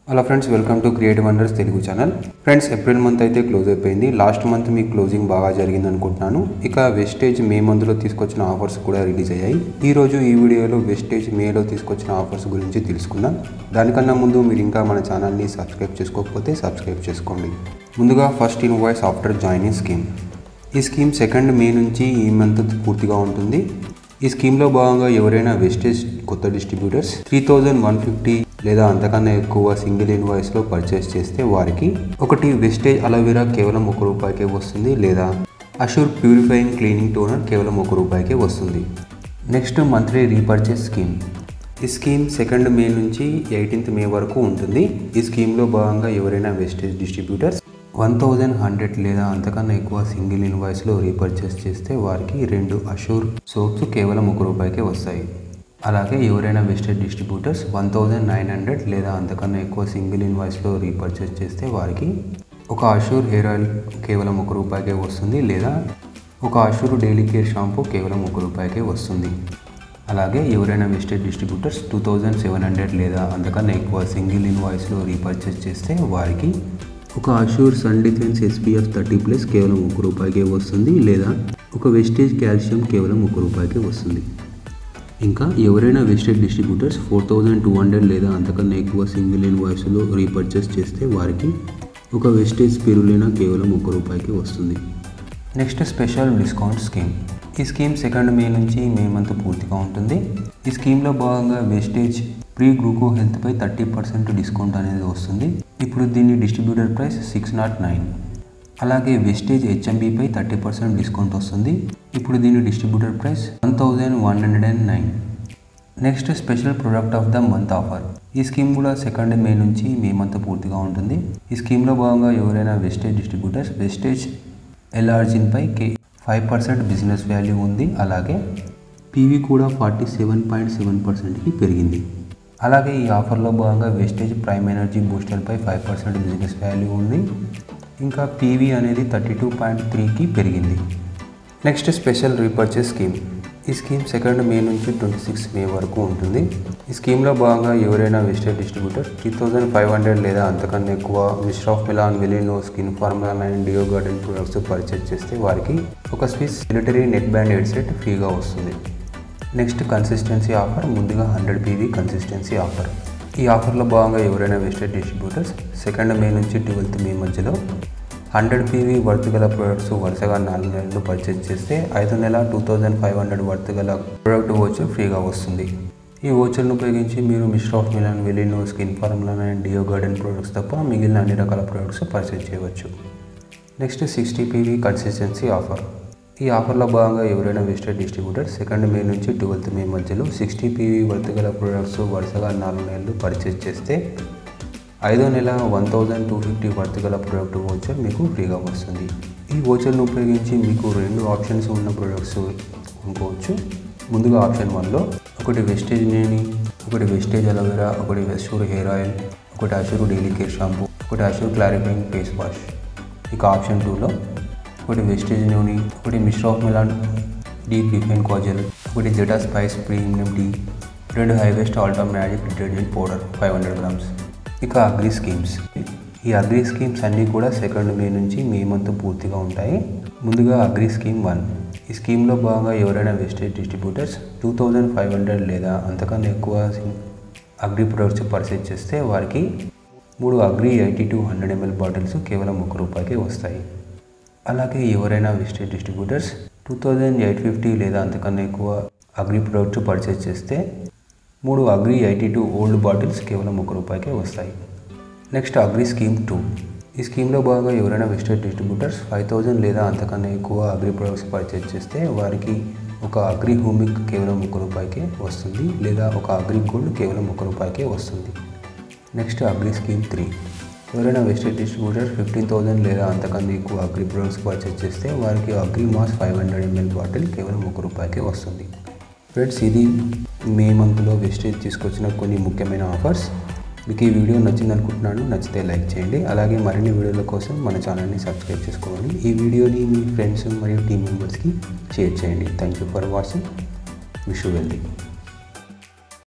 hello friends welcome to creative wonders Telugu channel friends April month అయితే close అయిపోయింది last month మీ closing బాగా జరిగింది అనుకుంటున్నాను ఇక వెస్టేజ్ మే మంత్లో తీసుకొచ్చిన ఆఫర్స్ కూడా రిలీజ్ అయ్యాయి ఈ రోజు ఈ వీడియోలో వెస్టేజ్ మేలో తీసుకొచ్చిన ఆఫర్స్ గురించి తెలుసుకుందాం దానికన్నా ముందు మీరు ఇంకా మన ఛానల్ని సబ్స్క్రైబ్ చేసుకోకపోతే సబ్స్క్రైబ్ చేసుకోండి ముందుగా first invoice after joining scheme ఈ స్కీమ్ సెకండ్ మే నుంచి ఈ మంత్ పూర్తిగా ఉంటుంది ఈ స్కీమ్లో భాగంగా ఎవరైనా వెస్టేజ్ కొత్త distributors three thousand one fifty లేదా అంతకన్నా ఎక్కువ సింగిల్ ఇన్వాయిస్లో పర్చేస్ చేస్తే వారికి ఒకటి వెస్టేజ్ అలోవెరా కేవలం ఒక రూపాయికే వస్తుంది లేదా అషూర్ ప్యూరిఫైయింగ్ క్లీనింగ్ టోనర్ కేవలం ఒక రూపాయికే వస్తుంది నెక్స్ట్ మంత్లీ రీపర్చేస్ స్కీమ్ ఈ స్కీమ్ సెకండ్ మే నుంచి ఎయిటీన్త్ మే వరకు ఉంటుంది ఈ స్కీమ్లో భాగంగా ఎవరైనా Vestige distributors one thousand hundred లేదా అంతకన్నా ఎక్కువ సింగిల్ ఇన్వాయిస్లో రీపర్చేస్ చేస్తే వారికి రెండు అషూర్ సోప్స్ కేవలం ఒక రూపాయికే వస్తాయి అలాగే ఎవరైనా Vestige distributors one thousand nine hundred లేదా అంతకన్నా ఎక్కువ సింగిల్ ఇన్వాయిస్లో రీపర్చేస్ చేస్తే వారికి ఒక అషూర్ హెయిర్ ఆయిల్ కేవలం ఒక రూపాయికే వస్తుంది లేదా ఒక అషూర్ డైలీ కేర్ షాంపూ కేవలం ఒక రూపాయికే వస్తుంది అలాగే ఎవరైనా Vestige distributors two thousand seven hundred లేదా అంతకన్నా ఎక్కువ సింగిల్ ఇన్వాయిస్లో రీపర్చేస్ చేస్తే వారికి ఒక Assure Sun Defense SPF thirty plus కేవలం ఒక రూపాయికే వస్తుంది లేదా ఒక వెస్టేజ్ కాల్షియం కేవలం ఒక రూపాయికే వస్తుంది ఇంకా ఎవరైనా Vestige distributors four thousand two hundred లేదా అంతకన్నా ఎక్కువ సింగిల్ ఇన్వాయిస్లో రీపర్చేస్ చేస్తే వారికి ఒక వెస్టేజ్ స్పిరులినా కేవలం ఒక రూపాయికి వస్తుంది నెక్స్ట్ స్పెషల్ డిస్కౌంట్ స్కీమ్ ఈ స్కీమ్ సెకండ్ మే నుంచి మే మంత్ పూర్తిగా ఉంటుంది ఈ స్కీమ్లో భాగంగా వెస్టేజ్ ప్రీ గ్లూకో హెల్త్పై థర్టీ పర్సెంట్ డిస్కౌంట్ అనేది వస్తుంది ఇప్పుడు దీని distributor price six naught nine అలాగే వెస్టేజ్ హెచ్ఎంబీపై థర్టీ పర్సెంట్ డిస్కౌంట్ వస్తుంది ఇప్పుడు దీని distributor price one thousand one hundred and nine next special product of the month offer ఈ స్కీమ్ కూడా సెకండ్ మే నుంచి మే మంత్ పూర్తిగా ఉంటుంది ఈ స్కీమ్లో భాగంగా ఎవరైనా వెస్టేజ్ డిస్ట్రిబ్యూటర్స్ వెస్టేజ్ ఎల్ఆర్జిన్పై కే ఫైవ్ పర్సెంట్ బిజినెస్ వాల్యూ ఉంది అలాగే పీవీ కూడా ఫార్టీ సెవెన్ పాయింట్ సెవెన్ పర్సెంట్కి పెరిగింది అలాగే ఈ ఆఫర్లో భాగంగా వెస్టేజ్ ప్రైమ్ ఎనర్జీ బూస్టర్పై ఫైవ్ పర్సెంట్ బిజినెస్ వాల్యూ ఉంది ఇంకా పీవీ అనేది థర్టీ టూ పాయింట్ త్రీకి పెరిగింది నెక్స్ట్ స్పెషల్ రీపర్చేస్ స్కీమ్ ఈ స్కీమ్ సెకండ్ మే నుంచి ట్వంటీ సిక్స్ మే వరకు ఉంటుంది ఈ స్కీమ్లో భాగంగా ఎవరైనా Vestige distributor three thousand five hundred లేదా అంతకన్నా ఎక్కువ మిస్టర్ ఆఫ్ మిలాన్ వెలినో skin formula nine Deo Garden products purchase చేస్తే వారికి ఒక Swiss Military neckband headset ఫ్రీగా వస్తుంది నెక్స్ట్ కన్సిస్టెన్సీ ఆఫర్ ముందుగా హండ్రెడ్ పీవీ కన్సిస్టెన్సీ ఆఫర్ ఈ ఆఫర్లో భాగంగా ఎవరైనా వెస్టేజ్ డిస్ట్రిబ్యూటర్స్ సెకండ్ మే నుంచి ట్వెల్త్ మే మధ్యలో హండ్రెడ్ పీవీ వర్త్ గల ప్రొడక్ట్స్ వరుసగా నాలుగు నెలలు పర్చేజ్ చేస్తే ఐదు నెల two thousand five hundred worth గల ప్రొడక్ట్ ఓచర్ ఫ్రీగా వస్తుంది ఈ ఓచర్ను ఉపయోగించి మీరు మిస్టర్ ఆఫ్ మిలాన్ వెలినో skin formula and Deo Garden products తప్ప మిగిలిన అన్ని రకాల ప్రొడక్ట్స్ పర్చేజ్ చేయవచ్చు next sixty PV consistency offer ఈ ఆఫర్లో భాగంగా ఎవరైనా వెస్టేజ్ డిస్ట్రిబ్యూటర్ సెకండ్ మే నుంచి ట్వెల్త్ మే మధ్యలో సిక్స్టీ పీవీ వర్త్ గల ప్రొడక్ట్స్ వరుసగా నాలుగు నెలలు పర్చేజ్ చేస్తే ఐదో నెల one thousand two fifty worth గల ప్రొడక్ట్ ఓచర్ మీకు ఫ్రీగా వస్తుంది ఈ ఓచర్ను ఉపయోగించి మీకు రెండు ఆప్షన్స్ ఉన్న ప్రొడక్ట్స్ కొనుక్కోవచ్చు ముందుగా ఆప్షన్ వన్లో ఒకటి వెస్టేజ్ నేని ఒకటి వెస్టేజ్ అలోవెరా ఒకటి వెస్టూర్ హెయిర్ ఆయిల్ ఒకటి అషూర్ డైలీ కేర్ షాంపూ ఒకటి అషూర్ క్లారిఫైయింగ్ ఫేస్ వాష్ ఇక ఆప్షన్ టూలో ఒకటి వెస్టేజ్ నూనె ఒకటి Mister of Milan deep refine kajal ఒకటి జెటా స్పైస్ ప్రీమియం టీ రెండు హైవెస్ట్ ఆల్టా magic detergent powder five hundred grams ఇక అగ్రి స్కీమ్స్ ఈ అగ్రి స్కీమ్స్ అన్నీ కూడా సెకండ్ మే నుంచి మే మంత్ పూర్తిగా ఉంటాయి ముందుగా అగ్రి స్కీమ్ వన్ ఈ స్కీమ్లో భాగంగా ఎవరైనా Vestige distributors two thousand five hundred లేదా అంతకన్నా ఎక్కువ అగ్రి ప్రొడక్ట్స్ పర్చేజ్ చేస్తే వారికి మూడు agri eighty two hundred ML bottles కేవలం ఒక రూపాయికి వస్తాయి అలాగే ఎవరైనా Vestige distributors two thousand eight fifty లేదా అంతకన్నా ఎక్కువ అగ్రి ప్రొడక్ట్స్ పర్చేజ్ చేస్తే మూడు agri eighty two old bottles కేవలం ఒక రూపాయికే వస్తాయి నెక్స్ట్ అగ్రి స్కీమ్ టూ ఈ స్కీమ్లో భాగంగా ఎవరైనా వెస్టేజ్ డిస్ట్రిబ్యూటర్స్ ఫైవ్ థౌజండ్ లేదా అంతకన్నా ఎక్కువ అగ్రి ప్రొడక్ట్స్ పర్చేజ్ చేస్తే వారికి ఒక అగ్రి హోమిక్ కేవలం ఒక రూపాయికే వస్తుంది లేదా ఒక అగ్రి గోల్డ్ కేవలం ఒక రూపాయికే వస్తుంది నెక్స్ట్ అగ్రి స్కీమ్ త్రీ ఎవరైనా వెస్టేజ్ డిస్ట్రిబ్యూటర్ ఫిఫ్టీన్ థౌసండ్ లేదా అంతకన్నా ఎక్కువ అగ్రి ప్రొడక్ట్స్ పర్చేజ్ చేస్తే వారికి agri mass five hundred ML bottle కేవలం ఒక రూపాయికే వస్తుంది ఫ్రెండ్స్ ఇది మే మంత్లో వెస్టేజ్ తీసుకొచ్చిన కొన్ని ముఖ్యమైన ఆఫర్స్ మీకు ఈ వీడియో నచ్చింది అనుకుంటున్నాను నచ్చితే లైక్ చేయండి అలాగే మరిన్ని వీడియోల కోసం మన ఛానల్ని సబ్స్క్రైబ్ చేసుకోవాలి ఈ వీడియోని మీ ఫ్రెండ్స్ మరియు టీమ్ మెంబర్స్కి షేర్ చేయండి thank you for watching wish wealthy